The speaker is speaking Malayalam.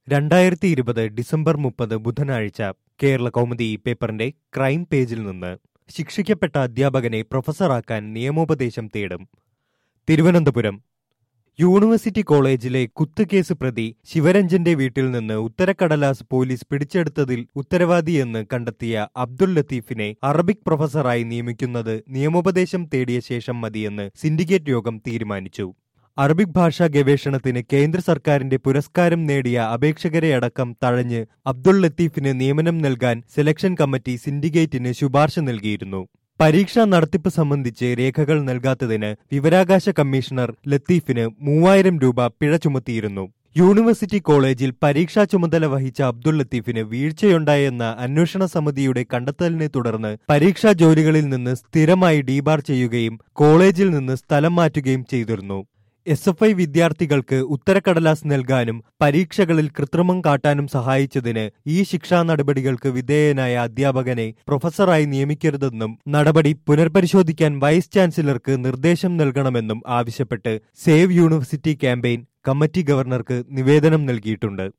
രണ്ടായിരത്തി ഇരുപത് ഡിസംബർ മുപ്പത് ബുധനാഴ്ച കേരള കൗമുദി പേപ്പറിന്റെ ക്രൈം പേജിൽ നിന്ന് ശിക്ഷിക്കപ്പെട്ട അധ്യാപകനെ പ്രൊഫസറാക്കാൻ നിയമോപദേശം തേടും തിരുവനന്തപുരം യൂണിവേഴ്സിറ്റി കോളേജിലെ കുത്തുകേസ് പ്രതി ശിവരഞ്ജന്റെ വീട്ടിൽ നിന്ന് ഉത്തരക്കടലാസ് പോലീസ് പിടിച്ചെടുത്തതിൽ ഉത്തരവാദിയെന്ന് കണ്ടെത്തിയ അബ്ദുൾ ലത്തീഫിനെ അറബിക് പ്രൊഫസറായി നിയമിക്കുന്നത് നിയമോപദേശം തേടിയ ശേഷം മതിയെന്ന് സിൻഡിക്കേറ്റ് യോഗം തീരുമാനിച്ചു അറബിക് ഭാഷാ ഗവേഷണത്തിന് കേന്ദ്ര സർക്കാരിന്റെ പുരസ്കാരം നേടിയ അപേക്ഷകരെ അടക്കം തഴഞ്ഞ് അബ്ദുൾ ലത്തീഫിന് നിയമനം നൽകാൻ സെലക്ഷൻ കമ്മിറ്റി സിൻഡിക്കേറ്റിന് ശുപാർശ നൽകിയിരുന്നു പരീക്ഷാ നടത്തിപ്പ് സംബന്ധിച്ച് രേഖകൾ നൽകാത്തതിന് വിവരാകാശ കമ്മീഷണർ ലത്തീഫിന് മൂവായിരം രൂപ പിഴ ചുമത്തിയിരുന്നു യൂണിവേഴ്സിറ്റി കോളേജിൽ പരീക്ഷാ ചുമതല വഹിച്ച അബ്ദുൾ ലത്തീഫിന് വീഴ്ചയുണ്ടായെന്ന അന്വേഷണ സമിതിയുടെ കണ്ടെത്തലിനെ തുടർന്ന് പരീക്ഷാ ജോലികളിൽ നിന്ന് സ്ഥിരമായി ഡീബാർ ചെയ്യുകയും കോളേജിൽ നിന്ന് സ്ഥലം മാറ്റുകയും ചെയ്തിരുന്നു എസ് എഫ് ഐ വിദ്യാർത്ഥികൾക്ക് ഉത്തരക്കടലാസ് നൽകാനും പരീക്ഷകളിൽ കൃത്രിമം കാട്ടാനും സഹായിച്ചതിന് ഈ ശിക്ഷാ നടപടികൾക്ക് വിധേയനായ അധ്യാപകനെ പ്രൊഫസറായി നിയമിക്കരുതെന്നും നടപടി പുനർപരിശോധിക്കാൻ വൈസ് ചാൻസലർക്ക് നിർദ്ദേശം നൽകണമെന്നും ആവശ്യപ്പെട്ട് സേവ് യൂണിവേഴ്സിറ്റി ക്യാമ്പയിൻ കമ്മിറ്റി ഗവർണർക്ക് നിവേദനം നൽകിയിട്ടുണ്ട്